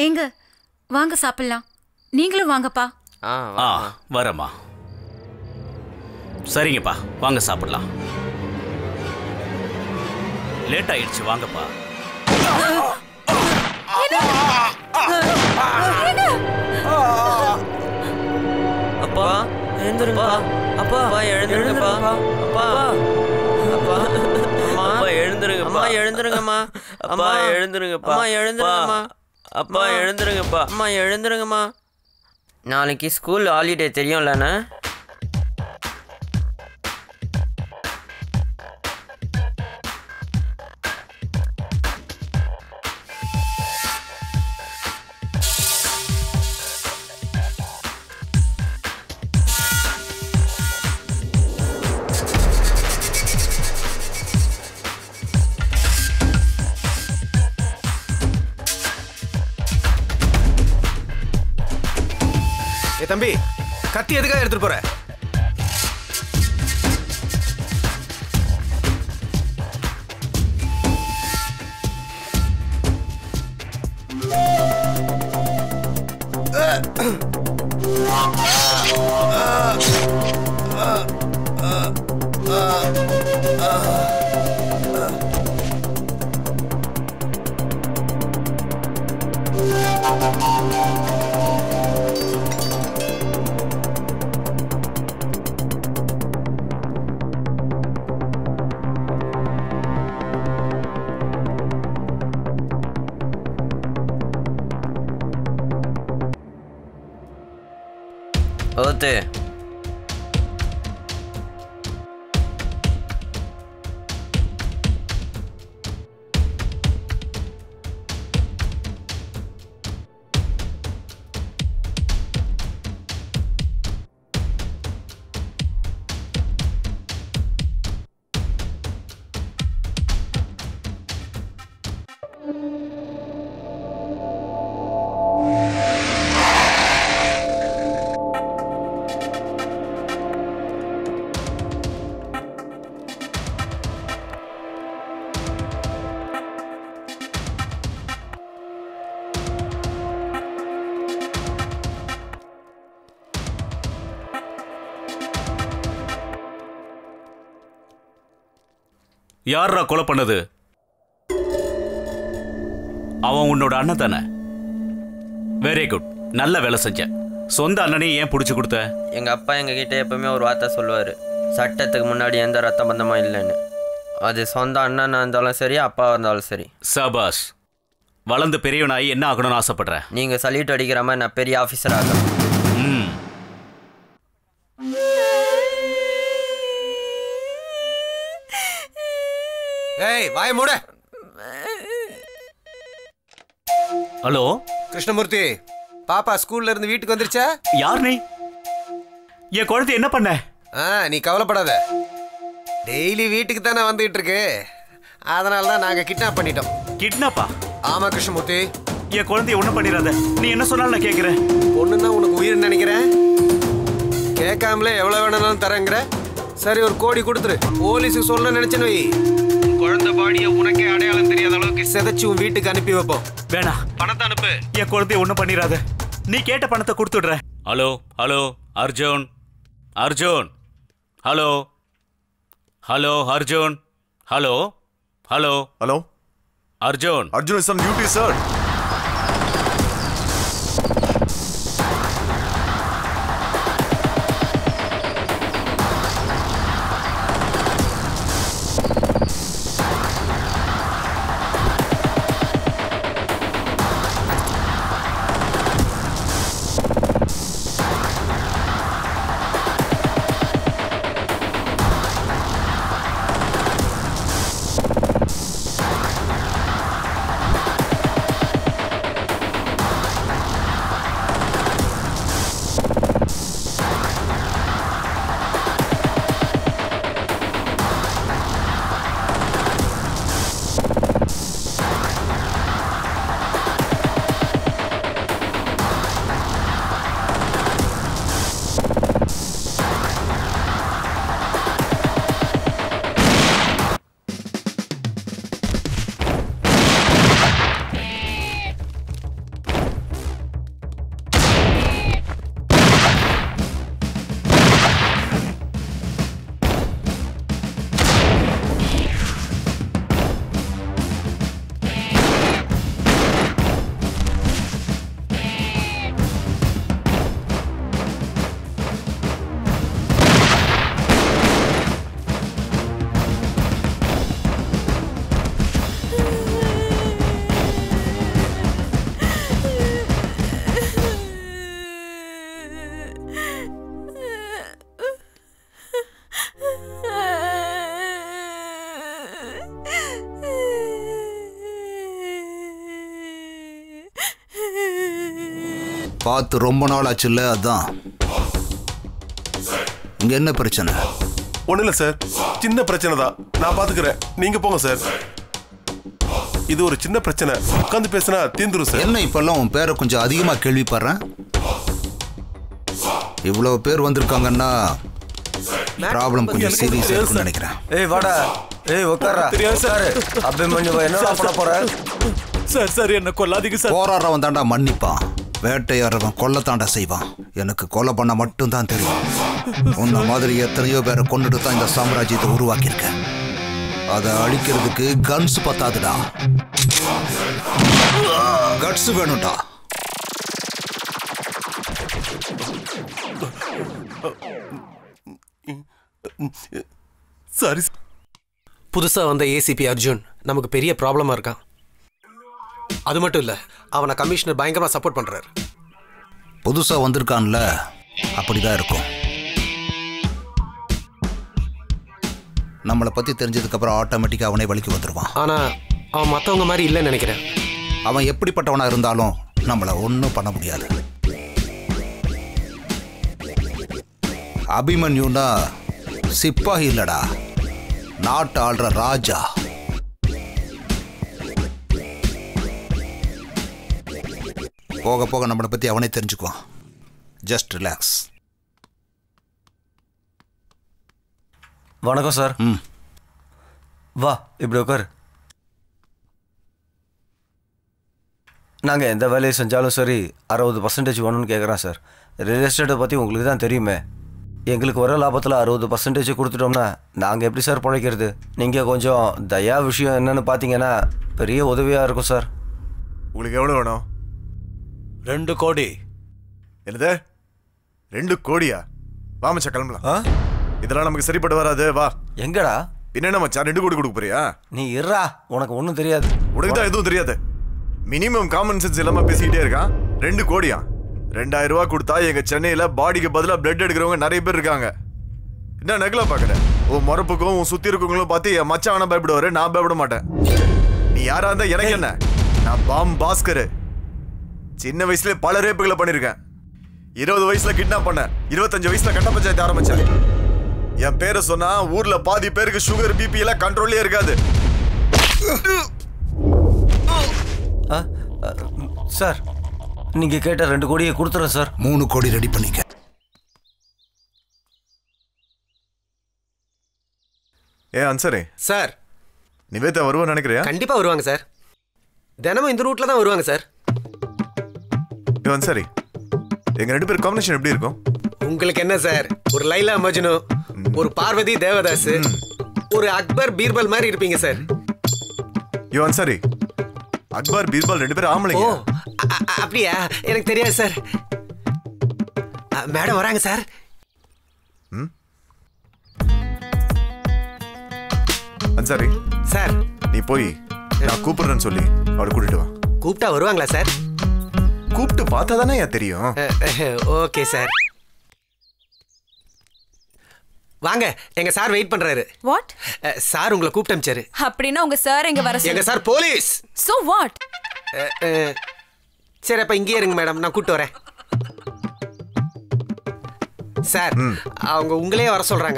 ஏங்க வாங்க சாப்பிடலாம் நீங்களும் வாங்கப்பா ஆ ஆ வரேம்மா சரிங்கப்பா வாங்க சாப்பிடலாம் லேட் ஆயிடுச்சு வாங்கப்பா அப்பா எழுந்துருங்கப்பா அப்பா அப்பா எழுந்துருங்கப்பா அப்பா அப்பா அம்மா அப்பா எழுந்துருங்கப்பா அம்மா எழுந்துருங்கம்மா அம்மா எழுந்துருங்கப்பா அம்மா எழுந்துருங்கம்மா அப்பா எழுந்துருங்கப்பா அம்மா எழுந்துருங்கம்மா நாளைக்கு ஸ்கூல் ஹாலிடே தெரியும்லண்ணே ஏ தம்பி கத்தி எதுக்காக எடுத்துட்டு போற ஓத்து யார்ரா கொலை பண்ணது அவன் உன்னோட அண்ணன் தானே வெரி குட் நல்ல வேலை செஞ்ச சொந்த அண்ணனையும் ஏன் பிடிச்சி கொடுத்த எங்க அப்பா எங்க கிட்ட எப்பவுமே ஒரு வார்த்தை சொல்லுவாரு சட்டத்துக்கு முன்னாடி எந்த ரத்த பந்தமும் இல்லைன்னு அது சொந்த அண்ணனா இருந்தாலும் சரி அப்பாவா இருந்தாலும் சரி சபாஸ் வளர்ந்து பெரியவனாகி என்ன ஆகணும்னு ஆசைப்படுற நீங்க சல்யூட் அடிக்கிற மாதிரி நான் பெரிய ஆஃபீஸர் ஆகணும் ம் ஏய் வாய மூட ஹலோ கிருஷ்ணமூர்த்தி பாப்பா ஸ்கூல்ல இருந்து வீட்டுக்கு வந்துருச்சா யார் நீ என் குழந்தை என்ன பண்ண ஆ நீ கவலைப்படாத டெய்லி வீட்டுக்கு தானே வந்துகிட்டு இருக்கு அதனால தான் நாங்கள் கிட்னாப் பண்ணிட்டோம் கிட்னாப்பா ஆமா கிருஷ்ணமூர்த்தி என் குழந்தைய ஒன்றும் பண்ணிடாத நீ என்ன சொன்னாலும் நான் கேட்குறேன் பொண்ணுன்னா உனக்கு உயிர் நினைக்கிறேன் கேட்காமலே எவ்வளோ வேணும்னாலும் தரேங்கிற சரி ஒரு கோடி கொடுத்துரு போலீஸுக்கு சொல்ல நினைச்சேன்னு வை உன் குழந்தை பாடிய உனக்கே அடையாளம் தெரியாத அளவுக்கு சிதைச்சு உன் வீட்டுக்கு அனுப்பி வைப்போம் வேணா பணத்தை அனுப்பு என் குழந்தைய ஒன்றும் பண்ணிடாத நீ கேட்ட பணத்தை கொடுத்துடுறேன் hello hello Arjun Arjun hello hello Arjun hello hello hello Arjun Arjun is on duty sir பார்த்து ரொம்ப நாள் ஆச்சுல்ல அதான் இங்க என்ன பிரச்சனை ஒன்றும் இல்லை சார் சின்ன பிரச்சனை தான் நான் பார்த்துக்கிறேன் நீங்கள் போங்க சார் இது ஒரு சின்ன பிரச்சனை உட்காந்து பேசினா தீந்துரும் சார் என்ன இப்பெல்லாம் உன் பேரை கொஞ்சம் அதிகமா கேள்விப்படுறேன் இவ்வளவு பேர் வந்திருக்காங்கன்னா ப்ராப்ளம் கொஞ்சம் சீரியஸா இருக்கும்னு நினைக்கிறேன் ஏய் வாடா ஏய் உட்காரா தெரியாது சார். அபிமன்யு என்னடா பண்ண போற சார் சார் என்ன கொல்லாதீங்க சார் போராடுறவன் தாண்டா மன்னிப்பான் வேட்டையாடுறவன் கொல்லத்தாண்டா செய்வான் எனக்கு கொலை பண்ண மட்டும்தான் தெரியும் உன்ன மாதிரி எத்தனையோ பேரை கொண்டுட்டு தான் இந்த சாம்ராஜ்யத்தை உருவாக்கியிருக்கேன் அதை அழிக்கிறதுக்கு கன்ஸ் பத்தாதுடா கட்ஸ் வேணும்டா சாரி புதுசாக வந்த ஏசிபி அர்ஜுன் நமக்கு பெரிய ப்ராப்ளமாக இருக்கான் அது மட்டும் இல்லை அவனை கமிஷனர் பயங்கரமாக சப்போர்ட் பண்ணுறாரு புதுசா வந்திருக்கான்ல அப்படிதான் இருக்கும் நம்மளை பத்தி தெரிஞ்சதுக்கு அப்புறம் ஆட்டோமேட்டிக்கா அவனே வழிக்கு வந்துருவான் ஆனால் அவன் மற்றவங்க மாதிரி இல்லைன்னு நினைக்கிறேன் அவன் எப்படிப்பட்டவனா இருந்தாலும் நம்மளை ஒன்றும் பண்ண முடியாது அபிமன்யுனா சிப்பாகி இல்லடா நாட்டு ஆள்ற ராஜா போக போக நம்மளை பத்தி அவனே தெரிஞ்சுக்குவான் ஜஸ்ட் ரிலாக்ஸ் வணக்கம் சார் ம் வா இப்படி உட்காரு நாங்கள் எந்த வேலையை செஞ்சாலும் சரி அறுபது பர்சன்டேஜ் வேணும்னு கேட்குறோம் சார் ரியல் எஸ்டேட்டை பற்றி உங்களுக்கு தான் தெரியுமே எங்களுக்கு வர லாபத்தில் அறுபது பர்சன்டேஜ் கொடுத்துட்டோம்னா நாங்கள் எப்படி சார் பிழைக்கிறது நீங்கள் கொஞ்சம் தயா விஷயம் என்னன்னு பார்த்தீங்கன்னா பெரிய உதவியாக இருக்கும் சார் உங்களுக்கு எவ்வளோ வேணும் ரெண்டு கோடி என்னது ரெண்டு கோடியா வா மச்சான் கிளம்பலாம் ஆ இதெல்லாம் நமக்கு சரிப்பட்டு வராது வா எங்கடா என்னென்ன மச்சான் ரெண்டு கோடி கொடுக்க போறியா நீ இருறா உனக்கு ஒன்றும் தெரியாது உனக்கு தான் எதுவும் தெரியாது மினிமம் காமன் சென்ஸ் இல்லாம பேசிக்கிட்டே இருக்கான் ரெண்டு கோடியா ரெண்டாயிரம் ரூபாய் கொடுத்தா எங்க சென்னையில பாடிக்கு பதிலா பிளட் எடுக்கிறவங்க நிறைய பேர் இருக்காங்க என்ன நகல பாக்குற உன் மரப்புக்கும் உன் சுத்தி இருக்கவங்களும் பார்த்து என் மச்சான் வேணா பயப்படுவாரு நான் பயப்பட மாட்டேன் நீ யாரா இருந்தா எனக்கு என்ன நான் பாம் பாஸ்கர் சின்ன வயசுல பல ரேப்புகளை பண்ணிருக்கேன் இருபது வயசுல கிட்னாப் பண்ணேன் இருபத்தஞ்சு வயசுல கட்ட பஞ்சாயத்து ஆரம்பிச்சேன் என் பேரை சொன்னா ஊர்ல பாதி பேருக்கு சுகர் பிபி எல்லாம் கண்ட்ரோல்லே இருக்காது ஆ ஆ, சார் நீங்கள் கேட்ட ரெண்டு கோடியை கொடுத்துறேன் சார் மூணு கோடி ரெடி பண்ணிக்க ஏ அன்சரே சார் நிவேதா வருவான்னு நினைக்கிறியா கண்டிப்பாக வருவாங்க சார் தினமும் இந்த ரூட்டில் தான் வருவாங்க சார் ஏ அன்சாரி எங்க ரெண்டு பேர் காம்பினேஷன் எப்படி இருக்கும் உங்களுக்கு என்ன சார் ஒரு லைலா மஜ்னு ஒரு பார்வதி தேவதாஸ் ஒரு அக்பர் பீர்பல் மாதிரி இருப்பீங்க சார் யோ அன்சாரி அக்பர் பீர்பால் ரெண்டு பேரும் ஓ ஆம்பளைங்க அ- அ- அப்படியா எனக்கு தெரியாது சார் அ, மேடம் வராங்க சார் அன்சாரி சார் நீ போய் நான் கூப்பிடுறேன்னு சொல்லி அவளை கூட்டிட்டு வா கூப்பிட்டா வருவாங்களா சார் கூப்பிட்டு பார்த்தா தானே ஏன் தெரியும் ஓகே சார் வாங்க எங்க சார் வெயிட் பண்றாரு வாட் அ, சார் உங்களை கூப்பிட்டு அமிச்சாரு அப்படின்னா உங்க சார் எங்க வர எங்க sir police so what uh, uh, சரி அப்ப இங்கேயே இருங்க மேடம் நான் கூப்பிட்டு வரேன் சார் அவங்க உங்களே வர சொல்றாங்க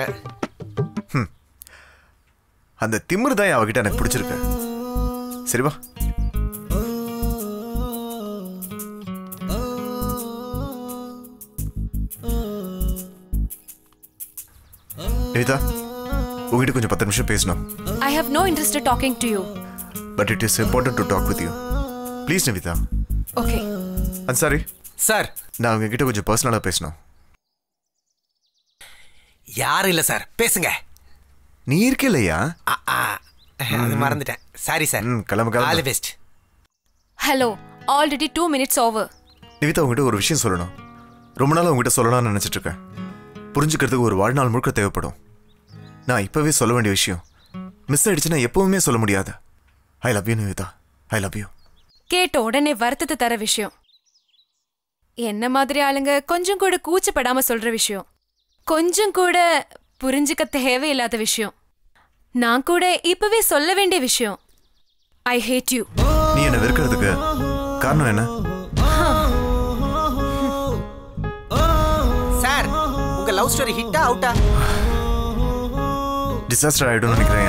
அந்த திமிரு தான் அவகிட்ட எனக்கு பிடிச்சிருக்கு சரி வா நிவிதா உங்ககிட்ட கொஞ்சம் பத்து நிமிஷம் பேசணும் I have no interest talking to you but it is important to talk with you please Nivitha okay Ansari sir நான் உங்ககிட்ட கொஞ்சம் பர்சனலாக பேசணும் யாரும் இல்ல சார் பேசுங்க நீ இருக்க இல்லையா அ, அ, அது மறந்துட்டேன் சாரி சார் ம், கிளம்பு, கிளம்பு. All the best hello already two minutes over Nivitha உங்ககிட்ட ஒரு விஷயம் சொல்லணும் ரொம்ப நாள் உங்ககிட்ட சொல்லலாம்னு நினைச்சிட்டு இருக்கேன் புரிஞ்சுக்கிறதுக்கு ஒரு வாழ்நாள் முழுக்க தேவைப்படும் நான் இப்பவே சொல்ல வேண்டிய விஷயம் மிஸ் ஆயிடுச்சுன்னா எப்பவுமே சொல்ல முடியாது I love you Nivitha I love you கேட்ட உடனே வருத்தத்தை தர விஷயம் என்ன மாதிரி ஆளுங்க கொஞ்சம் கூட கூச்சப்படாம சொல்ற விஷயம் கொஞ்சம் கூட புரிஞ்சுக்க தேவையில்லாத விஷயம் நான் கூட இப்பவே சொல்ல வேண்டிய விஷயம் ஐ ஹேட் யூ நீ என்ன வெறுக்கிறதுக்கு காரணம் என்ன லவ் ஸ்டோரி ஹிட்டா அவுட்டா டிசாஸ்டர் ஆயிடும்னு நினைக்கிறேன்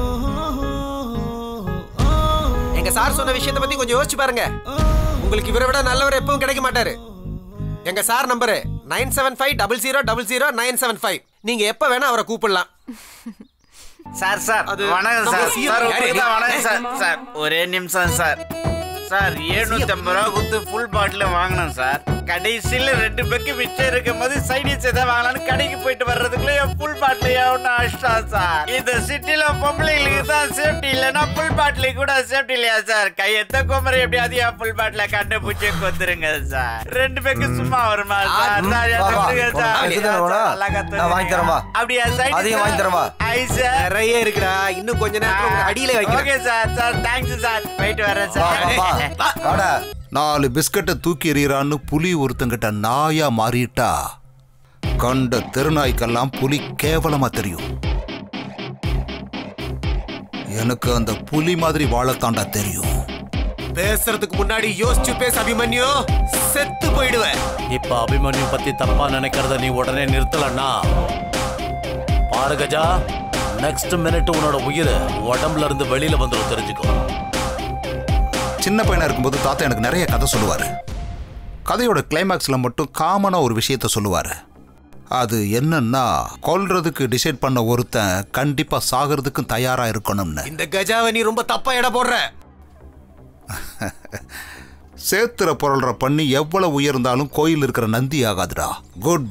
எங்க சார் சொன்ன விஷயத்தை பத்தி கொஞ்சம் யோசிச்சு பாருங்க உங்களுக்கு இவரை விட நல்லவர் எப்பவும் கிடைக்க மாட்டாரு எங்க sir number nine seven five double zero double zero nine seven five நீங்க எப்ப வேணா அவரை கூப்பிடலாம் சார் சார் அது வணக்கம் நம்ம சார் CM சார் யாரு? உங்களுக்கு தான் வணக்கம் சார் சார் ஒரே நிமிஷம் சார் சார் ஏழ்நூத்தி ஐம்பது ரூபா கொடுத்து ஃபுல் பாட்டில் வாங்கினேன் சார் கடைசியில் ரெண்டு பேக்கு மிச்சம் இருக்கும் போது சைடிஸ் எதாவது வாங்கலாம்னு கடைக்கு போயிட்டு வர்றதுக்குள்ள என் ஃபுல் பாட்டில் ஒன்று அஷ்டா சார் இந்த சிட்டில பொம்பளைங்களுக்கு தான் சேஃப்டி இல்லைன்னா ஃபுல் பாட்டில் கூட சேஃப்டி இல்லையா சார் கையெத்த குமரி எப்படியாவது என் ஃபுல் பாட்டில கண்டுபிடிச்சி கொத்துருங்க சார் ரெண்டு பேக்கு சும்மா வருமா சார் ம், சார் வா, வா. எடுத்துருங்க சார் உனக்கு எதுக்கு வேணும்? நல்லா கத்துருங்க. நான் வாங்கி தரேன் வா. அப்படியா சைடு அதையும் வாங்கி தரேன் வா. ஐ சார் நிறைய இருக்குடா இன்னும் கொஞ்ச நேரத்துல உங்க அடியில வைக்கிறேன் okay sir sir thanks sir போயிட்டு வரேன் வா வா வா சார் வாடா நாலு பிஸ்கட்டை தூக்கி எறிகிறான்னு புலி ஒருத்தங்கிட்ட நாயா மாறிட்டா கண்ட தெருநாய்க்கெல்லாம் புலி கேவலமா தெரியும் எனக்கு அந்த புலி மாதிரி வாழத்தாண்டா தெரியும் பேசுறதுக்கு முன்னாடி யோசிச்சு பேச அபிமன்யு செத்து போயிடுவேன் இப்ப அபிமன்யு பத்தி தப்பா நினைக்கிறத நீ உடனே நிறுத்தலன்னா பாரு கஜா நெக்ஸ்ட் மினிட் உன்னோட உயிர் உடம்புல இருந்து வெளியில வந்துடும் தெரிஞ்சுக்கோ சின்ன பையனா இருக்கும்போது தாத்தா எனக்கு நிறைய கதை சொல்லுவார் கதையோட கிளைமேக்ஸ்ல மட்டும் காமனா ஒரு விஷயத்த சொல்லுவார் அது என்னன்னா கொல்றதுக்கு டிசைட் பண்ண ஒருத்தன் கண்டிப்பா சாகிறதுக்கும் தயாரா இருக்கணும்னு இந்த கஜாவை நீ ரொம்ப தப்பா எடை போடுற சேத்துற பொருள்ற பண்ணி எவ்வளவு உயர்ந்தாலும் கோயில் இருக்கிற நந்தி ஆகாதுடா குட்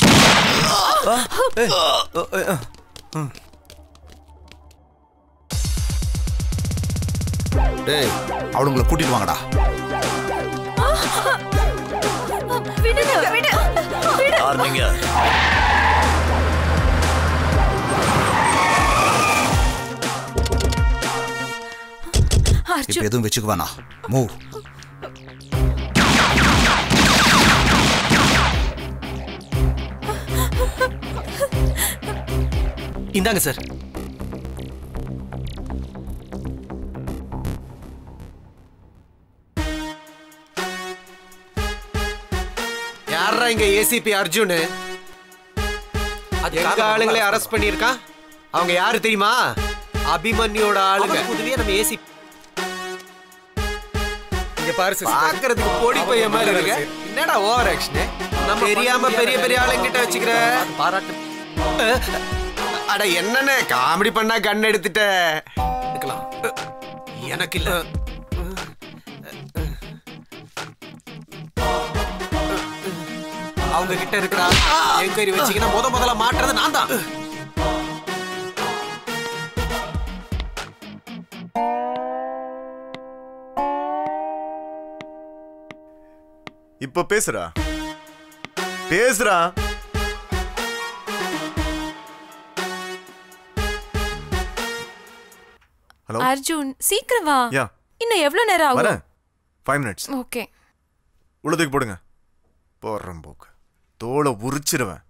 டேய் அவளுங்களை கூட்டிட்டு வாங்கடா விடுங்க விடு விடு யார் நீங்க இப்ப அர்ஜுன் எதுவும் வச்சுக்க வேணாம் மூவ் இந்தாங்க சார் யாரா இங்க ஏசிபி அர்ஜுன் எங்க ஆளுங்களே அரெஸ்ட் பண்ணியிருக்கான் அவங்க யாரு தெரியுமா அபிமன்யோட ஆளுங்க புதுவே நம்ம ஏசி இங்க பாரு பாக்குறதுக்கு பொடி பையன் மாதிரி இருக்கு என்னடா ஓவர் ஆக்ஷன் நம்ம தெரியாம பெரிய பெரிய ஆளுங்கிட்ட வச்சுக்கிற பாராட்டு அட என்னண்ணே காமெடி பண்ணா கண் எடுத்துட்ட இருக்கலாம் எனக்கு இல்ல அவங்க கிட்ட இருக்கிற என்கொயரி வச்சீங்கன்னா முத முதல்ல மாட்டுறது நான் தான் இப்ப பேசுறா பேசுறா ஹலோ அர்ஜுன் சீக்கிரம் வா யா இன்னும் எவ்வளவு நேரம் ஆகும் வரேன் ஃபைவ் மினிட்ஸ் ஓகே உள்ளதுக்கு போடுங்க போடுறேன் போக்கு தோலை உரிச்சிருவேன்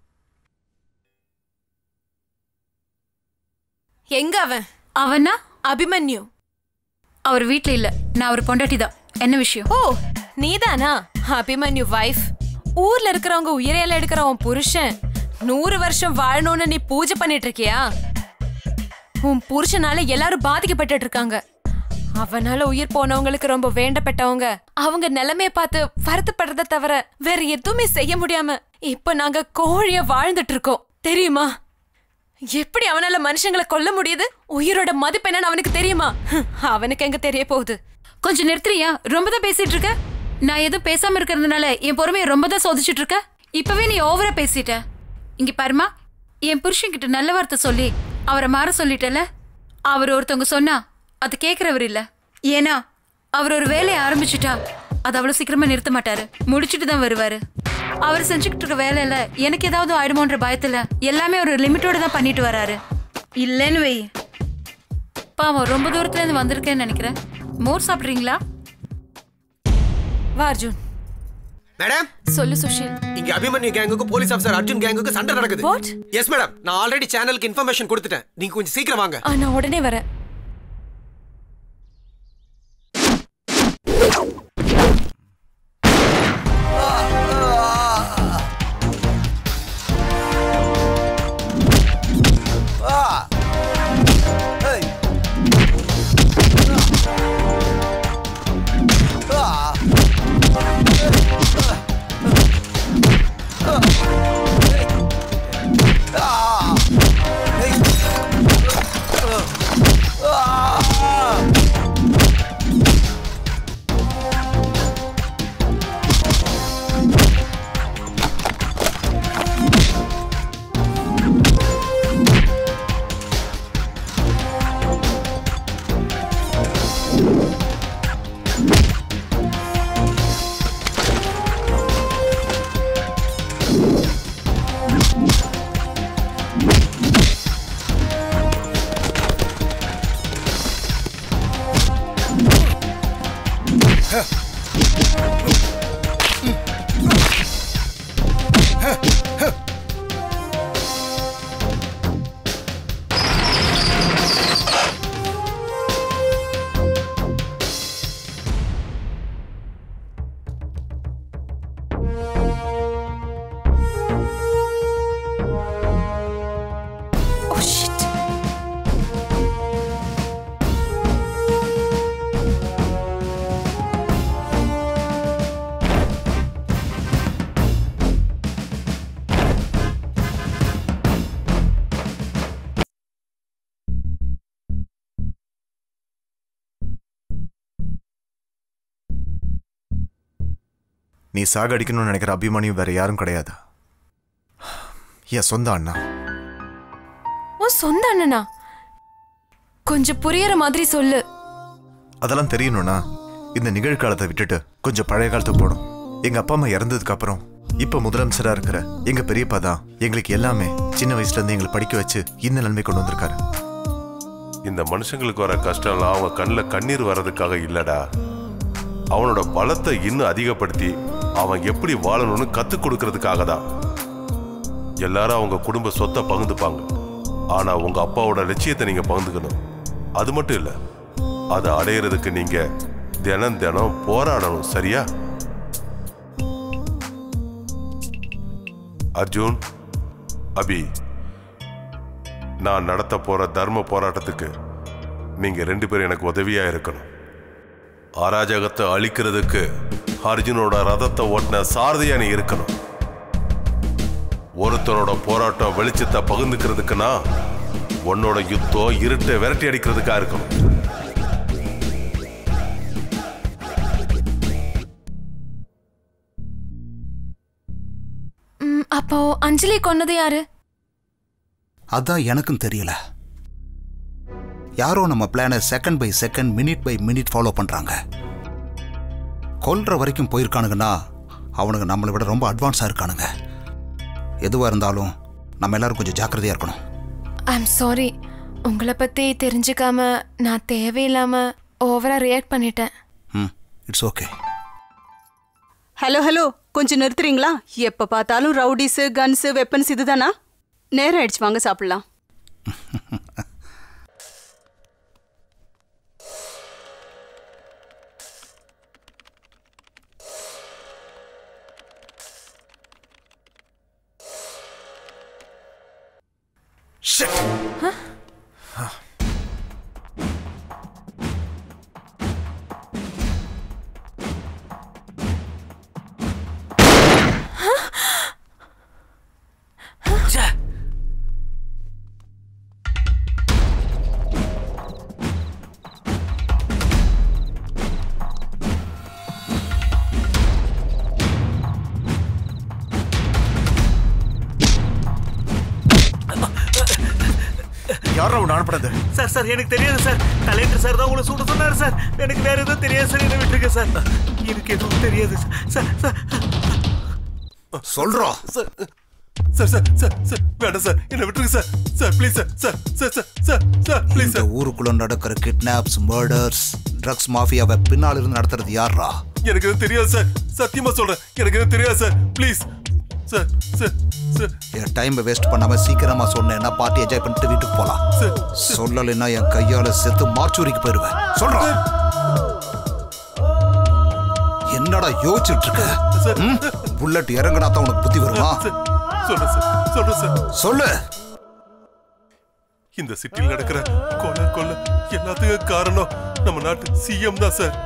எங்க அவன் அவனா அபிமன்யு அவர் வீட்ல இல்ல நான் அவர் பொண்டாட்டி தான் என்ன விஷயம் ஓ நீதானா அபிமன்யு வைஃப் ஊர்ல இருக்கிறவங்க உயிரையில எடுக்கிற உன் புருஷன் நூறு வருஷம் வாழணும்னு நீ பூஜை பண்ணிட்டு இருக்கியா உன் புருஷனால எல்லாரும் பாதிக்கப்பட்டுட்டு இருக்காங்க அவனால உயிர் போனவங்களுக்கு ரொம்ப வேண்டப்பட்டவங்க அவங்க நிலைமைய பார்த்து வருத்தப்படுறத தவிர வேற எதுவுமே செய்ய முடியாம இப்ப நாங்க கோழிய வாழ்ந்துட்டு இருக்கோம் தெரியுமா எப்படி அவனால மனுஷங்களை கொல்ல முடியுது உயிரோட மதிப்பு என்னன்னு அவனுக்கு தெரியுமா ஹம், அவனுக்கு எங்க தெரிய போகுது கொஞ்சம் நிறுத்துறியா ரொம்ப தான் பேசிட்டு இருக்க நான் எதுவும் பேசாம இருக்கிறதுனால என் பொறுமையை ரொம்ப தான் சோதிச்சுட்டு இருக்க இப்பவே நீ ஓவரா பேசிட்ட இங்க பாருமா என் புருஷன் கிட்ட நல்ல வார்த்தை சொல்லி அவரை மாற சொல்லிட்டல அவர் ஒருத்தவங்க சொன்னா அது கேக்குறவர் இல்ல ஏன்னா அவர் ஒரு வேலையை ஆரம்பிச்சுட்டா அது அவ்வளவு சீக்கிரமா நிறுத்த மாட்டாரு முடிச்சிட்டு தான் வருவாரு அவர் செஞ்சுக்கிட்டு இருக்க வேலையில எனக்கு ஏதாவது ஆயிடுமோன்ற பயத்துல எல்லாமே ஒரு லிமிட்டோட தான் பண்ணிட்டு வராரு இல்லைன்னு வை பாவம் ரொம்ப தூரத்துல இருந்து வந்திருக்கேன்னு நினைக்கிறேன் மோர் சாப்பிடுறீங்களா வா அர்ஜுன் மேடம் சொல்லு சுஷில் இங்க அபிமன்யு கேங்குக்கு போலீஸ் ஆஃபீஸர் அர்ஜுன் கேங்குக்கு சண்டை நடக்குது What? எஸ் மேடம் நான் ஆல்ரெடி சேனலுக்கு இன்ஃபர்மேஷன் கொடுத்துட்டேன் நீங்க கொஞ்சம் சீக்கிரம் வாங்க ஆ, நான் உடனே வரேன் Oh shit. நீ சாகடிக்கணும்னு நினைக்கிற அபிமானியும் வேற யாரும் கிடையாது என் சொந்த அண்ணா உன் சொந்த அண்ணனா கொஞ்சம் புரியற மாதிரி சொல்லு அதெல்லாம் தெரியணும்னா இந்த நிகழ்காலத்தை விட்டுட்டு கொஞ்சம் பழைய காலத்துக்கு போகணும் எங்க அப்பா அம்மா இறந்ததுக்கு அப்புறம் இப்ப முதலமைச்சரா இருக்கிற எங்க பெரியப்பா தான் எங்களுக்கு எல்லாமே சின்ன வயசுல இருந்து எங்களை படிக்க வச்சு இந்த நன்மை கொண்டு வந்திருக்காரு இந்த மனுஷங்களுக்கு வர கஷ்டம்லாம் அவங்க கண்ணில் கண்ணீர் வர்றதுக்காக இல்லடா அவனோட பலத்தை இன்னும் அதிகப்படுத்தி அவன் எப்படி வாழணும்னு கத்துக் கொடுக்கறதுக்காக தான் எல்லாரும் அவங்க குடும்ப சொத்தை பகிர்ந்துப்பாங்க ஆனா உங்க அப்பாவோட லட்சியத்தை நீங்க பகிர்ந்துக்கணும் அது மட்டும் இல்ல அதை அடையிறதுக்கு நீங்க தினம் தினம் போராடணும் சரியா அர்ஜுன் அபி நான் நடத்த போற தர்ம போராட்டத்துக்கு நீங்க ரெண்டு பேரும் எனக்கு உதவியா இருக்கணும் அராஜகத்தை அழிக்கிறதுக்கு அர்ஜுனோட ரதத்தை ஓட்டின சாரதியா நீ இருக்கணும் ஒருத்தனோட போராட்டம் வெளிச்சத்தை பகிர்ந்துக்கிறதுக்குன்னா உன்னோட யுத்தம் இருட்டை விரட்டி அடிக்கிறதுக்கா இருக்கணும் ம், அப்போ அஞ்சலி கொன்னது யாரு அதான் எனக்கும் தெரியல யாரோ நம்ம பிளானை second by second minute by minute follow பண்றாங்க கொல்ற வரைக்கும் போயிருக்கானுங்கன்னா அவனுங்க நம்மளை விட ரொம்ப அட்வான்ஸாக இருக்கானுங்க எதுவாக இருந்தாலும் நம்ம எல்லாரும் கொஞ்சம் ஜாக்கிரதையாக இருக்கணும் ஐம் சாரி உங்களை பத்தி தெரிஞ்சுக்காம நான் தேவையில்லாம ஓவரா ரியாக்ட் பண்ணிட்டேன் ம் இட்ஸ் ஓகே ஹலோ ஹலோ கொஞ்சம் நிறுத்துறீங்களா எப்ப பார்த்தாலும் ரவுடிஸ் கன்ஸ் வெப்பன்ஸ் இதுதானா நேரம் ஆயிடுச்சு வாங்க சாப்பிடலாம் யாரா உன் அனுப்புனது சார் சார் எனக்கு தெரியாது சார் கலெக்டர் சார் தான் உங்களை சுட சொன்னாரு சார் எனக்கு வேற எதுவும் தெரியாது சார் என்ன விட்டுருங்க சார் எனக்கு எதுவும் தெரியாது சார் சார் சொல்றோம் sir sir sir sir sir வேண்டாம் சார் என்ன விட்டுருங்க sir sir please sir sir sir sir sir sir please இந்த ஊருக்குள்ள நடக்கிற கிட்னாப்ஸ் மர்டர்ஸ் ட்ரக்ஸ் மாஃபியாவை பின்னால் இருந்து நடத்துறது யாரா எனக்கு எதுவும் தெரியாது சார் சத்தியமா சொல்றேன் எனக்கு எதுவும் தெரியாது sir please sir sir sir என் டைமை வேஸ்ட் பண்ணாம சீக்கிரமா சொன்னேன்னா பார்ட்டி என்ஜாய் பண்ணிட்டு வீட்டுக்கு போலாம் சார் சொல்லலைன்னா என் கையால செத்து மார்ச்சூரிக்கு போயிருவேன் சொல்றேன் என்னடா யோசிச்சுட்டு இருக்க ம்? புல்லட் இறங்குனா தான் உனக்கு புத்தி வருமா சொல்றேன் சார் சொல்றேன் சார் சொல்லு இந்த சிட்டியில் நடக்கிற கொலை கொலை எல்லாத்துக்கும் காரணம் நம்ம நாட்டு சிஎம் தான் சார்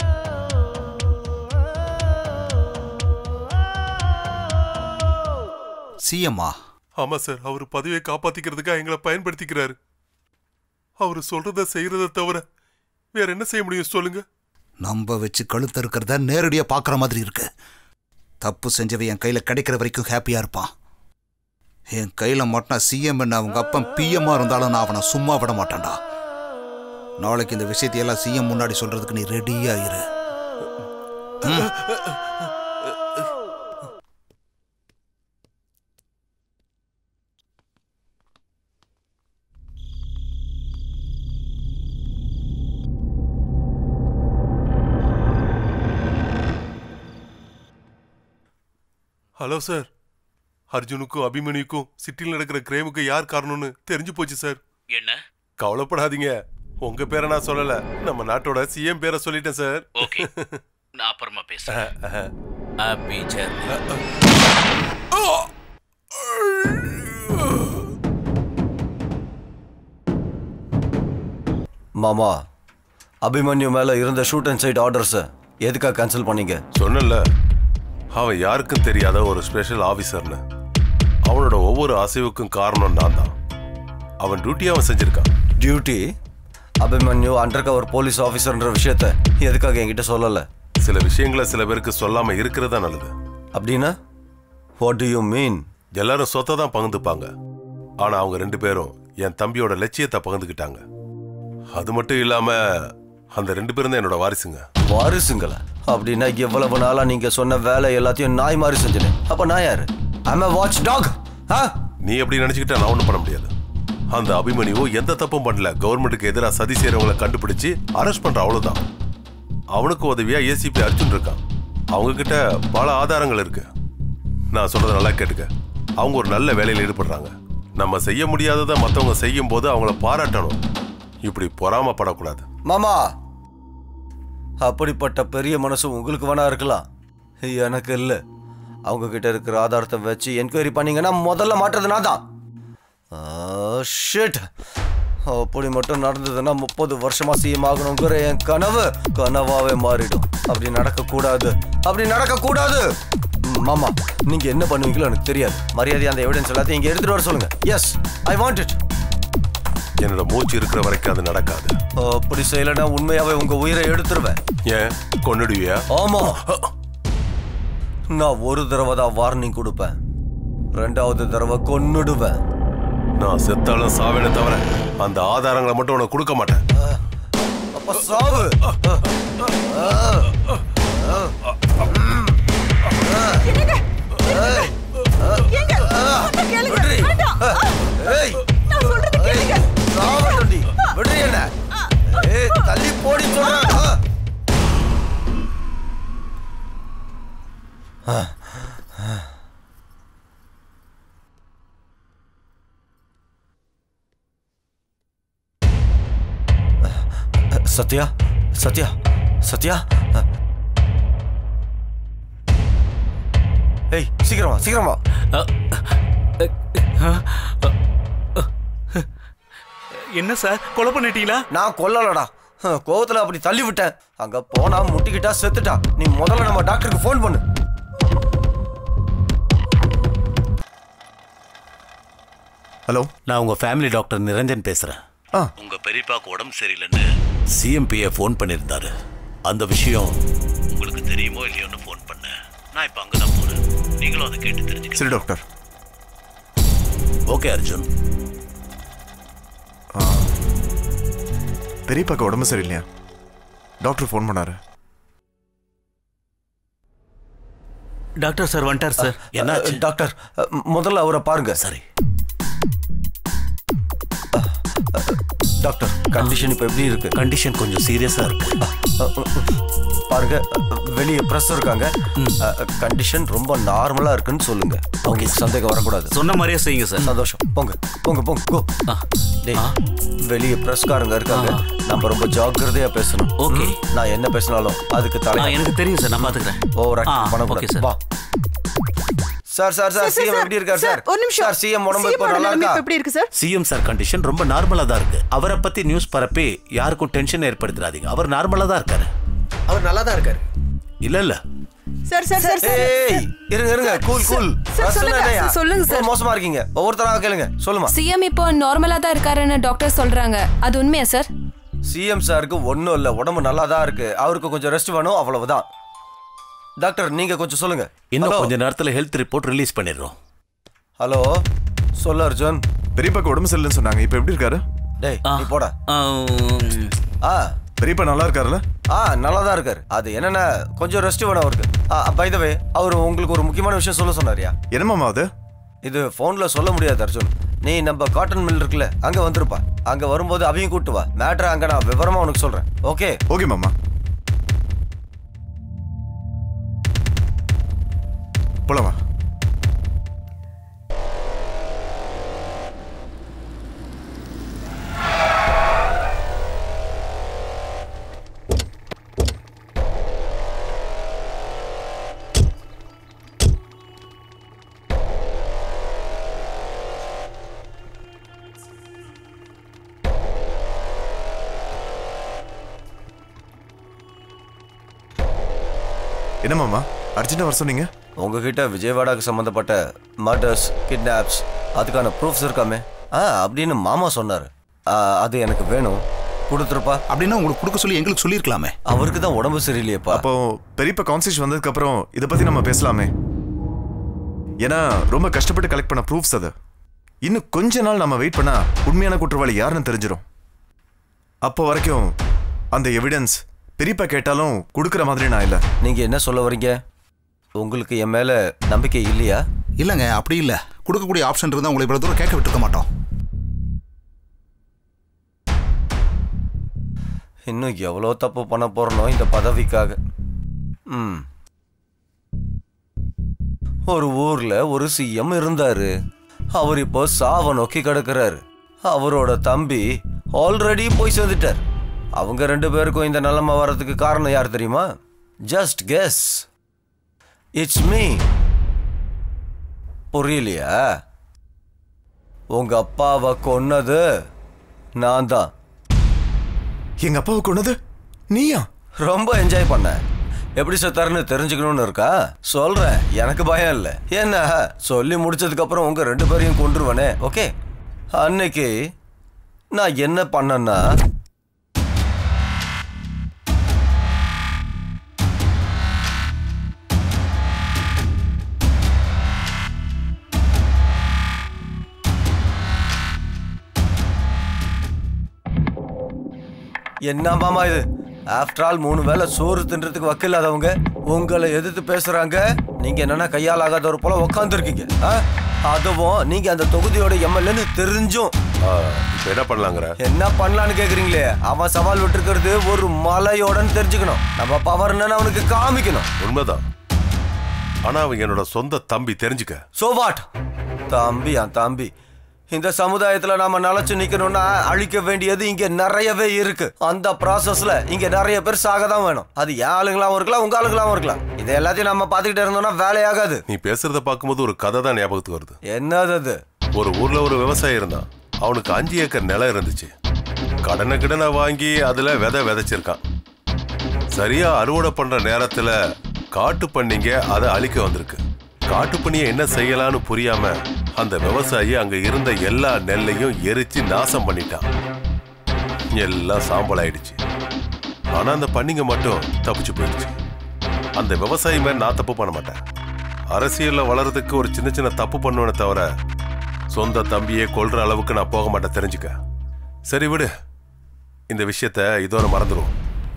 சிஎம்மா ஆமா சார் அவர் பதவியை காப்பாத்திக்கிறதுக்காக எங்களை பயன்படுத்திக்கிறாரு அவர் சொல்றத செய்யறத தவிர வேற என்ன செய்ய முடியும் சொல்லுங்க நம்ப வச்சு கழுத்து இருக்கிறத நேரடியா பார்க்குற மாதிரி இருக்கு தப்பு செஞ்சவன் என் கையில கிடைக்கிற வரைக்கும் ஹாப்பியா இருப்பான் என் கையில மட்டும் சிஎம் என்ன அவங்க அப்பன் பிஎம்மா இருந்தாலும் நான் அவனை சும்மா விட மாட்டேன்டா நாளைக்கு இந்த விஷயத்தையெல்லாம் சிஎம் முன்னாடி சொல்றதுக்கு நீ ரெடியா இரு ம். ஹலோ சார் அர்ஜுனுக்கும் அபிமன்யுக்கும் சிட்டியில் நடக்கிற கிரேமுக்கு யார் காரணம்னு தெரிஞ்சு போச்சு சார் என்ன கவலைப்படாதீங்க உங்க பேரை நான் சொல்லல நம்ம நாட்டோட சிஎம் பேரை சொல்லிட்டேன் சார் ஓகே நான் அப்புறமா பேசுறேன் ஹாப்பி ஜர்னி மாமா அபிமன்யு மேல இருந்த ஷூட் அண்ட் சைட் ஆர்டர்ஸை எதுக்காக கேன்சல் பண்ணீங்க சொன்னல அவன் யாருக்கும் தெரியாத ஒரு ஸ்பெஷல் ஆபீசர்னு அவனோட ஒவ்வொரு அசைவுக்கும் காரணம் நான் தான் அவன் டியூட்டி அவன் செஞ்சிருக்கான் duty Abhimanyu undercover police ஆஃபீஸர்ன்ற விஷயத்த எதுக்காக என்கிட்ட சொல்லல சில விஷயங்களை சில பேருக்கு சொல்லாம இருக்கிறதா நல்லது அப்படின்னா வாட் டு யூ மீன் எல்லாரும் சொத்தை தான் பகிர்ந்துப்பாங்க ஆனா அவங்க ரெண்டு பேரும் என் தம்பியோட லட்சியத்தை பகிர்ந்துக்கிட்டாங்க அது மட்டும் இல்லாம அந்த ரெண்டு பேரும் தான் என்னோட வாரிசுங்க வாரிசுங்களா அப்படின்னா எவ்வளவு நாளா நீங்க சொன்ன வேலை எல்லாத்தையும் நாய் மாதிரி செஞ்சேன் அப்ப நான் யாரு ஐம் வாட்ச் டாக் நீ எப்படி நினைச்சுக்கிட்டா நான் ஒண்ணும் பண்ண முடியாது அந்த அபிமன்யு எந்த தப்பும் பண்ணல கவர்மெண்ட்டுக்கு எதிராக சதி செய்யறவங்களை கண்டுபிடிச்சு அரெஸ்ட் பண்ற அவ்வளவுதான் அவனுக்கு உதவியா ஏசிபி அர்ஜுன் இருக்கான் அவங்க கிட்ட பல ஆதாரங்கள் இருக்கு நான் சொல்றத நல்லா கேட்டுக்க அவங்க ஒரு நல்ல வேலையில் ஈடுபடுறாங்க நம்ம செய்ய முடியாததை மற்றவங்க செய்யும் போது அவங்கள பாராட்டணும் இப்படி பொறாமப்படக்கூடாது மாமா அப்படிப்பட்ட பெரிய மனசு உங்களுக்கு வேணா இருக்கலாம் எனக்கு இல்லை அவங்க கிட்ட இருக்கிற ஆதாரத்தை வச்சு என்கொயரி பண்ணீங்கன்னா முதல்ல மாட்டுறது நான் தான் ஷிட் அப்படி மட்டும் நடந்ததுன்னா முப்பது வருஷமா சிஎம் ஆகணுங்கிற என் கனவு கனவாவே மாறிடும் அப்படி நடக்கக்கூடாது அப்படி நடக்கக்கூடாது ம், மாமா நீங்க என்ன பண்ணுவீங்களோ எனக்கு தெரியாது மரியாதை அந்த எவிடன்ஸ் எல்லாத்தையும் இங்க எடுத்துட்டு வர சொல்லுங்க எஸ் ஐ வாண்ட் இட் என்னோட மூச்சு இருக்கிற வரைக்கும் அது நடக்காது அப்படி செய்யலைன்னா உண்மையாவே உங்க உயிரை எடுத்துருவேன் ஏன் கொன்னுடுவியா ஆமா நான் ஒரு தடவை தான் வார்னிங் கொடுப்பேன் ரெண்டாவது தடவை கொன்னுடுவேன் நான் செத்தாலும் சாவேனே தவிர அந்த ஆதாரங்களை மட்டும் உனக்கு கொடுக்க மாட்டேன் அப்ப சாவு தள்ளி போடி சொல்றேன் சத்யா சத்யா சத்யா ஏய் சீக்கிரமா சீக்கிரமா என்ன சார் கொலை பண்ணிட்டீங்களா நான் கொல்லலடா ஹம், கோவத்துல அப்படி தள்ளி விட்டேன் அங்க போனா முட்டிக்கிட்டா செத்துட்டா நீ முதல்ல நம்ம டாக்டருக்கு ஃபோன் பண்ணு ஹலோ நான் உங்க ஃபேமிலி டாக்டர் நிரஞ்சன் பேசுறேன் உங்க பெரியப்பாக்கு உடம்பு சரியில்லைன்னு சிஎம்பிஏ ஃபோன் பண்ணியிருந்தாரு அந்த விஷயம் உங்களுக்கு தெரியுமோ இல்லையோன்னு ஃபோன் பண்ணேன் நான் இப்போ அங்கே தான் போறேன் நீங்களும் அதை கேட்டு தெரிஞ்சுக்க சரி டாக்டர் ஓகே அர்ஜுன் பெரியப்பாக்கு உடம்பு சரியில்லையா டாக்டர் ஃபோன் பண்ணாரு டாக்டர் சார் வந்துட்டார் சார் என்னாச்சு டாக்டர் அ, முதல்ல அவரை பாருங்க சரி டாக்டர் கண்டிஷன் இப்போ எப்படி இருக்கு கண்டிஷன் கொஞ்சம் சீரியஸா இருக்கு பாருங்க வெளியே ப்ரெஸ் இருக்காங்க கண்டிஷன் ரொம்ப நார்மலா இருக்குன்னு சொல்லுங்க அவங்களுக்கு சந்தேகம் வரக்கூடாது சொன்ன மாதிரியே செய்யுங்க சார் சந்தோஷம் போங்க போங்க போங்க கோ டேய் வெளியே பிரஸ்காரங்க இருக்காங்க நம்ம ரொம்ப ஜாக்கிரதையா பேசணும் ஓகே நான் என்ன பேசினாலும் அதுக்கு தலை ஆ, எனக்கு தெரியும் சார் நான் பாத்துக்கிறேன் ஓவர் ஆ, ஆக்ட் ஓகே பண்ணக்கூடாது சார். வா சார் சார் சார் சிஎம் எப்படி இருக்கார் சார் ஒரு நிமிஷம் சார் சிஎம் உடம்பு இப்போ CM நல்லா நிலைமை இருக்கா இப்ப எப்படி இருக்கு சார் சிஎம் சார் கண்டிஷன் ரொம்ப நார்மலா தான் இருக்கு அவரை பத்தி நியூஸ் பரப்பி யாருக்கும் டென்ஷன் ஏற்படுத்திடாதீங்க அவர் நார்மலா தான் இருக்காரு அவர் நல்லா தான் இருக்காரு இல்ல இல்ல சார் சார் சார் சார் ஏய் இருங்க இருங்க கூல் கூல் சார், சொல்லுங்க, சார், சொல்லுங்க, சார். மோசமா இருக்கீங்க ஒவ்வொருத்தராக கேளுங்க சொல்லுமா சிஎம் இப்போ நார்மலா தான் இருக்காருன்னு டாக்டர் சொல்றாங்க அது உண்மையா சார் சிஎம் சாருக்கு ஒன்றும் இல்லை உடம்பு நல்லா தான் இருக்கு அவருக்கு கொஞ்சம் ரெஸ்ட் வேணும் அவ்வளவுதான் டாக்டர் நீங்க கொஞ்சம் சொல்லுங்க இன்னும் Hello? கொஞ்ச நேரத்துல ஹெல்த் ரிப்போர்ட் ரிலீஸ் பண்ணிடுறோம் ஹலோ சொல்லு அர்ஜுன் பெரியப்பாக்கு உடம்பு சரியில்லைன்னு சொன்னாங்க இப்போ எப்படி இருக்காரு டேய் நீ போடா ஆ பெரியப்பா நல்லா இருக்காருல்ல ஆ நல்லா தான் இருக்காரு அது என்னென்ன கொஞ்சம் ரெஸ்ட் வேணும் அவருக்கு பை த வே அவர் உங்களுக்கு ஒரு முக்கியமான விஷயம் சொல்ல சொன்னாரியா என்னமாமா அது இது ஃபோனில் சொல்ல முடியாது அர்ஜுன் நீ நம்ம காட்டன் மில் இருக்குல்ல அங்கே வந்திருப்பா அங்கே வரும்போது அவையும் கூட்டு வா மேட்ரை அங்கே நான் விவரமா உனக்கு சொல்கிறேன் ஓகே ஓகே மாமா போலாமா என்ன மாமா அர்ஜென்ட்டாக வர சொன்னீங்க உங்ககிட்ட விஜயவாடாக்கு சம்மந்தப்பட்ட மர்டர்ஸ் கிட்னாப்ஸ் அதுக்கான ப்ரூஃப்ஸ் இருக்காமே ஆ அப்படின்னு மாமா சொன்னார் அது எனக்கு வேணும் கொடுத்துருப்பா அப்படின்னா உங்களுக்கு கொடுக்க சொல்லி எங்களுக்கு சொல்லியிருக்கலாமே அவருக்கு தான் உடம்பு சரியில்லையப்பா அப்போ பெரியப்பா கான்செஷன் வந்ததுக்கு அப்புறம் இதை பத்தி நம்ம பேசலாமே ஏன்னா ரொம்ப கஷ்டப்பட்டு கலெக்ட் பண்ண ப்ரூஃப்ஸ் அது இன்னும் கொஞ்ச நாள் நம்ம வெயிட் பண்ணா உண்மையான குற்றவாளி யாருன்னு தெரிஞ்சிடும் அப்போ வரைக்கும் அந்த எவிடன்ஸ் பெரியப்பா கேட்டாலும் கொடுக்குற மாதிரி நான் இல்லை நீங்க என்ன சொல்ல வரீங்க உங்களுக்கு என் மேல நம்பிக்கை இல்லையா இல்லைங்க அப்படி இல்லை கொடுக்கக்கூடிய ஆப்ஷன் இருந்தால் உங்களை இவ்வளோ தூரம் கேட்க விட்டுருக்க மாட்டோம் இன்னும் எவ்வளோ தப்பு பண்ண போறனோ இந்த பதவிக்காக ம் ஒரு ஊர்ல ஒரு சிஎம் இருந்தாரு அவர் இப்போ சாவ நோக்கி கிடக்குறாரு அவரோட தம்பி ஆல்ரெடி போய் சேர்ந்துட்டார் அவங்க ரெண்டு பேருக்கும் இந்த நிலைமை வர்றதுக்கு காரணம் யார் தெரியுமா ஜஸ்ட் கெஸ் இட்ஸ் மீ புரியலையா உங்க அப்பாவை கொன்னது நான் தான் எங்க அப்பாவை கொன்னது நீயா ரொம்ப என்ஜாய் பண்ண எப்படி செத்தாருன்னு தெரிஞ்சுக்கணும்னு இருக்கா சொல்றேன் எனக்கு பயம் இல்லை என்ன சொல்லி முடிச்சதுக்கு அப்புறம் உங்க ரெண்டு பேரையும் கொண்டுருவனே ஓகே அன்னைக்கு நான் என்ன பண்ணேன்னா என்ன மாமா இது ஆஃப்டர் ஆல் மூணு வேளை சோறு தின்றதுக்கு வக்கில்லாதவங்க உங்களை எதிர்த்து பேசுறாங்க நீங்க என்னன்னா கையால் ஆகாதவர் போல உட்காந்துருக்கீங்க அதுவும் நீங்க அந்த தொகுதியோட எம்எல்ஏன்னு தெரிஞ்சும் இப்போ என்ன பண்ணலாங்கிற என்ன பண்ணலான்னு கேக்குறீங்களே அவன் சவால் விட்டுருக்கிறது ஒரு மலையோடன்னு தெரிஞ்சுக்கணும் நம்ம பவர் என்னன்னு அவனுக்கு காமிக்கணும் உண்மைதான் ஆனா அவன் என்னோட சொந்த தம்பி தெரிஞ்சுக்க சோ வாட் தம்பி என் தம்பி இந்த சமுதாயத்துல நாம நிலைச்சு நிக்கணும்னா அழிக்க வேண்டியது இங்க நிறையவே இருக்கு அந்த ப்ராசஸ்ல இங்க நிறைய பேர் சாக தான் வேணும் அது என் ஆளுங்களாவும் இருக்கலாம் உங்க ஆளுங்களாவும் இருக்கலாம் இது எல்லாத்தையும் நம்ம பாத்துக்கிட்டு இருந்தோம்னா வேலையாகாது நீ பேசுறத பார்க்கும்போது ஒரு கதை தான் ஞாபகத்துக்கு வருது என்னது அது ஒரு ஊர்ல ஒரு விவசாயி இருந்தான் அவனுக்கு அஞ்சு ஏக்கர் நிலம் இருந்துச்சு கடனை கடனை வாங்கி அதுல விதை விதைச்சிருக்கான் சரியா அறுவடை பண்ற நேரத்துல காட்டு பண்ணிங்க அதை அழிக்க வந்திருக்கு காட்டு பண்ணியை என்ன செய்யலாம்னு புரியாம அந்த விவசாயி அங்க இருந்த எல்லா நெல்லையும் எரிச்சு நாசம் பண்ணிட்டான் எல்லாம் சாம்பல் ஆயிடுச்சு ஆனா அந்த பண்ணிங்க மட்டும் தப்பிச்சு போயிடுச்சு அந்த விவசாயி மாதிரி நான் தப்பு பண்ண மாட்டேன் அரசியல்ல வளர்றதுக்கு ஒரு சின்ன சின்ன தப்பு பண்ணுவேனே தவிர சொந்த தம்பியை கொல்ற அளவுக்கு நான் போக மாட்டேன் தெரிஞ்சுக்க சரி விடு இந்த விஷயத்த இதோட மறந்துடுவோம்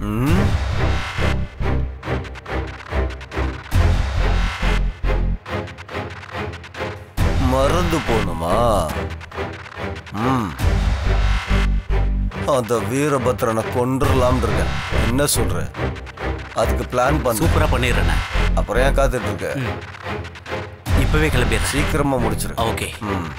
மறந்து போகணுமா ம் அந்த வீரபத்ரனை கொண்டுடலாம்னு இருக்கேன் என்ன சொல்ற அதுக்கு பிளான் பண்ண சூப்பரா பண்ணிடுறேண்ணே அப்புறம் ஏன் காத்துட்டு இருக்க இப்பவே கிளம்பிடுறேன் சீக்கிரமா முடிச்சிரு ஓகே ம்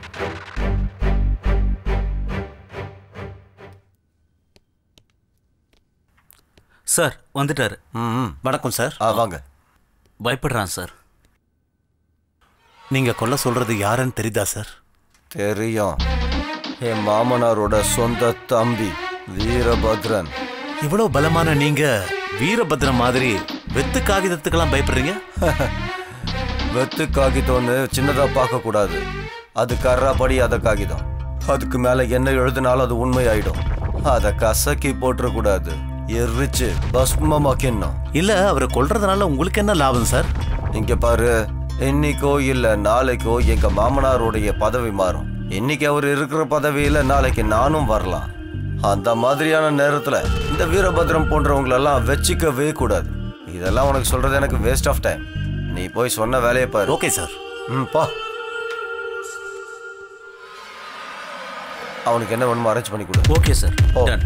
சார் வந்துட்டாரு ம் வணக்கம் சார் ஆ வாங்க பயப்படுறான் சார் நீங்க கொல்ல சொல்றது யாருன்னு தெரியுதா சார் தெரியும் என் மாமனாரோட சொந்த தம்பி வீரபத்ரன் இவ்வளவு பலமான நீங்க வீரபத்ரன் மாதிரி வெத்து காகிதத்துக்கெல்லாம் பயப்படுறீங்க வெத்து காகிதம்னு சின்னதா பார்க்க கூடாது அது கர்றாப்படி அத காகிதம் அதுக்கு மேல என்ன எழுதினாலும் அது உண்மையாயிடும் அதை கசக்கி போட்டுறக்கூடாது எரிச்சு பஸ்மமாக்கிடணும் இல்ல அவரை கொல்றதுனால உங்களுக்கு என்ன லாபம் சார் இங்க பாரு இன்னைக்கோ இல்ல நாளைக்கோ எங்க மாமனாருடைய பதவி மாறும் இன்னைக்கு அவர் இருக்கிற பதவியில நாளைக்கு நானும் வரலாம் அந்த மாதிரியான நேரத்துல இந்த வீரபத்ரம் போன்றவங்களெல்லாம் வச்சுக்கவே கூடாது இதெல்லாம் உனக்கு சொல்றது எனக்கு வேஸ்ட் ஆஃப் டைம் நீ போய் சொன்ன வேலையை பாரு ஓகே சார் ம் பா அவனுக்கு என்ன வேணுமோ அரேஞ்ச் பண்ணி கொடு okay sir oh done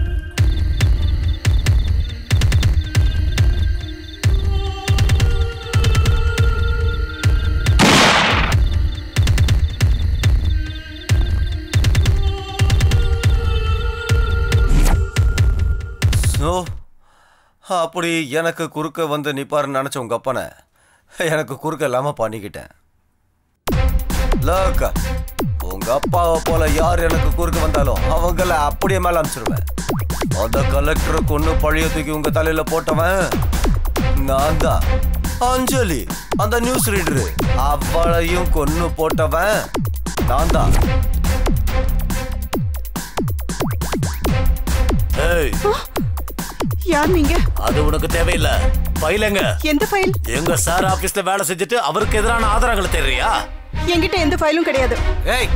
so அப்படி எனக்கு குறுக்க வந்து நிப்பாருன்னு நினச்ச உங்க அப்பனை எனக்கு குறுக்க இல்லாமல் பண்ணிக்கிட்டேன் லோக்கா உங்க அப்பாவை போல யார் எனக்கு குறுக்க வந்தாலும் அவங்கள அப்படியே மேல அனுப்பிச்சிருவேன் அந்த கலெக்டரை கொண்டு பழைய தூக்கி உங்க தலையில போட்டவன் நான் தான் அஞ்சலி அந்த நியூஸ் ரீடரு அவளையும் கொன்னு போட்டவன் நான் தான் ஏய் யார் நீங்க அது உனக்கு தேவையில்ல ஃபைல் எங்க எந்த ஃபைல் எங்க சார் ஆபீஸ்ல வேலை செஞ்சுட்டு அவருக்கு எதிரான ஆதாரங்களை தெரியா என்கிட்ட எந்த ஃபைலும் கிடையாது ஏய்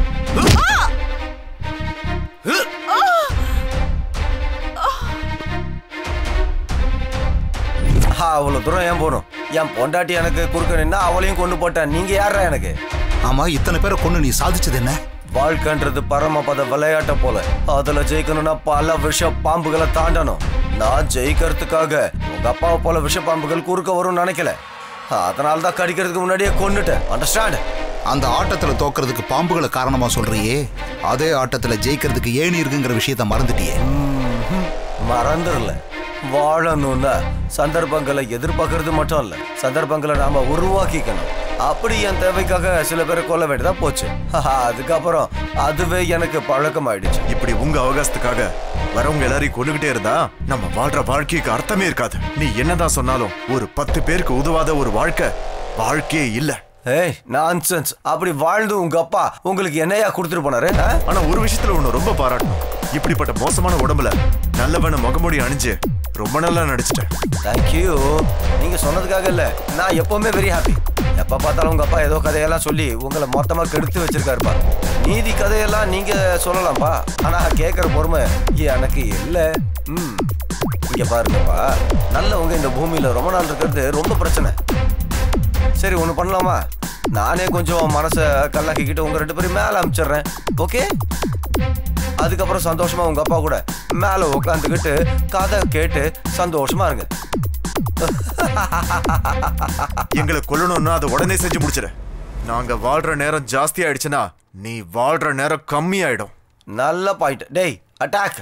அவ்வளவு தூரம் ஏன் போகணும் என் பொண்டாட்டி எனக்கு குறுக்க நின்னா அவளையும் கொண்டு போட்டேன் நீங்க யாரா எனக்கு ஆமா இத்தனை பேரை கொண்டு நீ சாதிச்சது என்ன வாழ்க்கைன்றது பரமபத விளையாட்ட போல அதுல ஜெயிக்கணும்னா பல விஷ பாம்புகளை தாண்டணும் நான் ஜெயிக்கிறதுக்காக உங்க அப்பாவை போல விஷ பாம்புகள் குறுக்க வரும்னு நினைக்கல அதனால தான் கடிக்கிறதுக்கு முன்னாடியே கொன்னுட்டேன் அண்டர்ஸ்டாண்ட் அந்த ஆட்டத்துல தோக்கிறதுக்கு பாம்புகளை காரணமா சொல்றியே அதே ஆட்டத்துல ஜெயிக்கிறதுக்கு ஏணி இருக்குங்கிற விஷயத்த மறந்துட்டியே மறந்துடல வாழணும்னா சந்தர்ப்பங்களை எதிர்பார்க்கறது மட்டும் இல்ல சந்தர்ப்பங்களை நாம உருவாக்கிக்கணும் அப்படி என் தேவைக்காக சில பேரை கொல்ல வேண்டியதா போச்சு அதுக்கப்புறம் அதுவே எனக்கு பழக்கமாயிடுச்சு இப்படி உங்க அவகாசத்துக்காக வரவங்க எல்லாரையும் கொண்டுகிட்டே இருந்தா நம்ம வாழ்ற வாழ்க்கைக்கு அர்த்தமே இருக்காது நீ என்னதான் சொன்னாலும் ஒரு பத்து பேருக்கு உதவாத ஒரு வாழ்க்கை வாழ்க்கையே இல்ல ஏய் நான்சென்ஸ் அப்படி வாழ்ந்து உங்க அப்பா உங்களுக்கு என்னையா கொடுத்துட்டு போனாரு ஆ? ஆனா ஒரு விஷயத்துல உன்னை ரொம்ப பாராட்டணும் இப்படிப்பட்ட மோசமான உடம்புல நல்லவன முகமூடி அணிஞ்சு ரொம்ப நல்லா நடிச்சிட்டேன் தேங்க்யூ நீங்க சொன்னதுக்காக இல்ல நான் எப்பவுமே வெரி ஹாப்பி எப்ப பார்த்தாலும் உங்க அப்பா ஏதோ கதையெல்லாம் சொல்லி உங்களை மொத்தமா கெடுத்து வச்சிருக்காருப்பா நீதி கதையெல்லாம் நீங்க சொல்லலாம்ப்பா ஆனா கேட்கற பொறுமை எனக்கு இல்ல ம் இங்க பாருங்கப்பா நல்லவங்க இந்த பூமியில ரொம்ப நாள் இருக்கிறது ரொம்ப பிரச்சனை சரி ஒன்று பண்ணலாமா நானே கொஞ்சம் மனசை கல்லாக்கிக்கிட்டு உங்க ரெண்டு பேரும் மேலே அனுப்பிச்சிடுறேன் ஓகே அதுக்கப்புறம் சந்தோஷமா உங்க அப்பா கூட மேலே உட்காந்துக்கிட்டு கதை கேட்டு சந்தோஷமா இருங்க எங்களை கொல்லணும்னா அதை உடனே செஞ்சு முடிச்சிடு நாங்க வாழ்ற நேரம் ஜாஸ்தி ஆயிடுச்சுன்னா நீ வாழ்ற நேரம் கம்மி ஆயிடும் நல்ல பாயிண்ட் டேய் அட்டாக்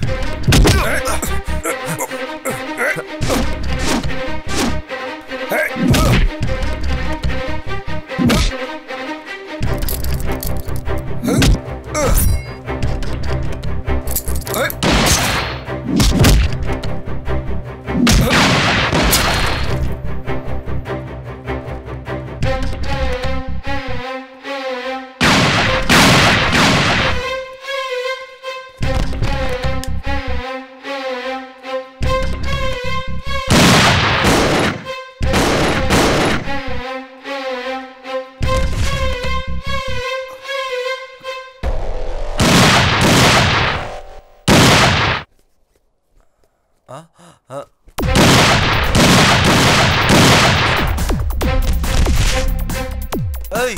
ஏய்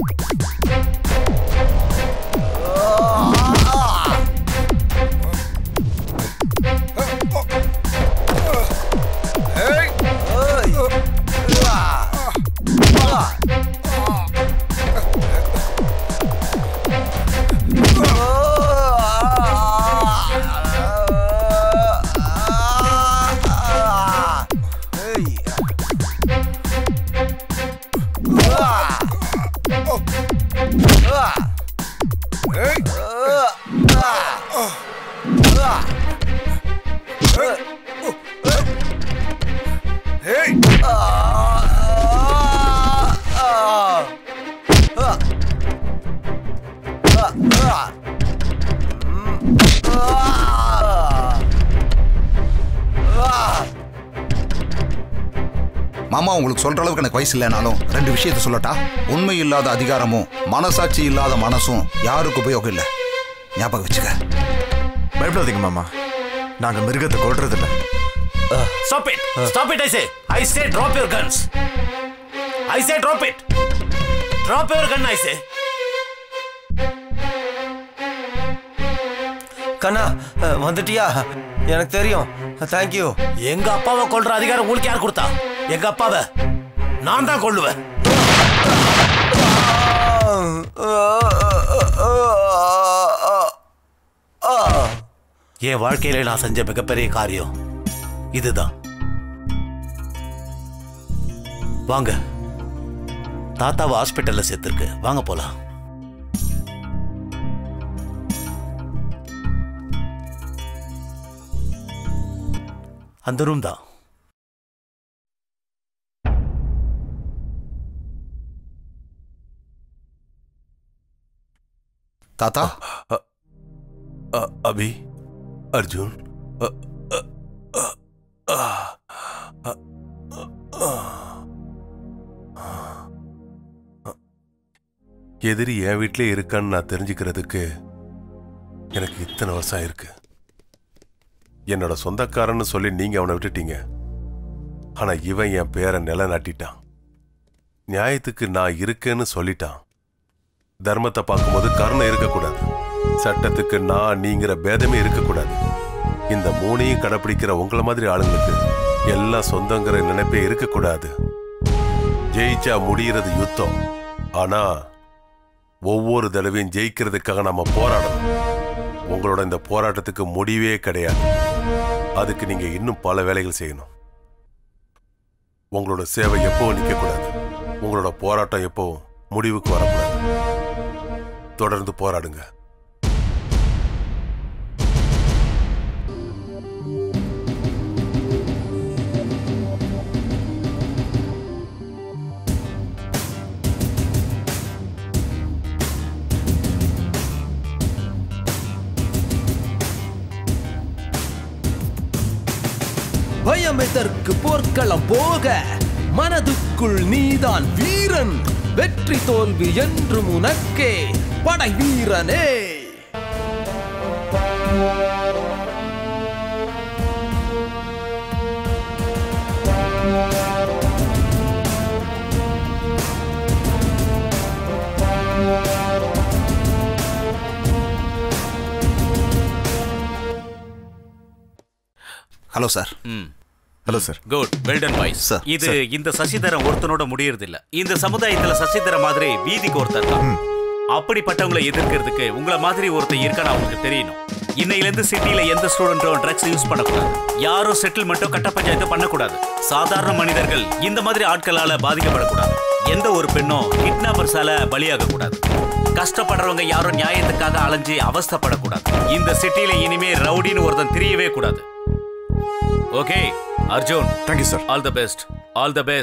மாமா உங்களுக்கு சொல்ற அளவுக்கு எனக்கு வயசு இல்லைனாலும் ரெண்டு விஷயத்த சொல்லட்டா உண்மை இல்லாத அதிகாரமும் மனசாட்சி இல்லாத மனசும் யாருக்கு உபயோகம் இல்லை ஞாபகம் வச்சுக்க பயப்படாதீங்க மாமா நாங்க மிருகத்தை கொல்றது இல்ல Stop it! Stop it, I say! I say drop your guns! I say drop it! Drop your gun, I say! கண்ணா அஹ், வந்துட்டியா எனக்கு தெரியும் தேங்க்யூ எங்க அப்பாவை கொல்ற அதிகாரம் உங்களுக்கு யார் கொடுத்தா எங்க அப்பாவை நான் தான் கொல்லுவேன் என் வாழ்க்கையில நான் செஞ்ச மிகப்பெரிய காரியம் இதுதான் வாங்க தாத்தாவை ஹாஸ்பிட்டல்ல சேர்த்திருக்கு வாங்க போலாம் அந்த ரூம் தான் தாத்தா அ- அபி அர்ஜுன் அ- அ- அ- அ- அ- எதிரி என் வீட்டிலே இருக்கான்னு நான் தெரிஞ்சுக்கிறதுக்கு எனக்கு இத்தனை வருஷம் இருக்கு என்னோட சொந்தக்காரன்னு சொல்லி நீங்க அவனை விட்டுட்டீங்க ஆனா இவன் என் பேரை நிலநாட்டிட்டான் நியாயத்துக்கு நான் இருக்கேன்னு சொல்லிட்டான் தர்மத்தை பார்க்கும்போது கருணை இருக்கக்கூடாது சட்டத்துக்கு நான் நீங்கிற பேதமே இருக்கக்கூடாது இந்த மூணையும் கடைப்பிடிக்கிற உங்களை மாதிரி ஆளுங்களுக்கு எல்லாம் சொந்தங்கிற நினைப்பே இருக்கக்கூடாது ஜெயிச்சா முடிகிறது யுத்தம் ஆனா ஒவ்வொரு தடவையும் ஜெயிக்கிறதுக்காக நம்ம போராடணும் உங்களோட இந்த போராட்டத்துக்கு முடிவே கிடையாது அதுக்கு நீங்க இன்னும் பல வேலைகள் செய்யணும் உங்களோட சேவை எப்பவும் நிற்கக்கூடாது உங்களோட போராட்டம் எப்பவும் முடிவுக்கு வரக்கூடாது தொடர்ந்து போராடுங்க பயம் எதற்கு போர்க்களம் போக மனதுக்குள் நீதான் வீரன் வெற்றி தோல்வி என்றும் உனக்கே படை வீரனே hello sir hello sir good well done boys இது இந்த சசிதரன் ஒருத்தனோட முடியறது இல்ல இந்த சமுதாயத்துல சசிதரன் மாதிரி வீதிக்கு ஒருத்தர் இருக்கான் அப்படிப்பட்டவங்களை எதிர்க்கிறதுக்கு உங்களை மாதிரி ஒருத்தர் இருக்கான்னு அவங்களுக்கு தெரியணும் இன்னையில இருந்து சிட்டில எந்த ஸ்டூடெண்ட்டும் ட்ரக்ஸ் யூஸ் பண்ணக்கூடாது யாரும் செட்டில்மெண்ட்டோ கட்ட பஞ்சாயத்தோ பண்ணக்கூடாது சாதாரண மனிதர்கள் இந்த மாதிரி ஆட்களால பாதிக்கப்படக்கூடாது எந்த ஒரு பெண்ணும் கிட்னாப்பர்ஸால பலியாக கூடாது கஷ்டப்படுறவங்க யாரும் நியாயத்துக்காக அலைஞ்சு அவஸ்தைப்படக்கூடாது இந்த சிட்டில இனிமே ரவுடின்னு ஒருத்தன் தெரியவே கூடாது okay Arjun thank you sir all the best all the best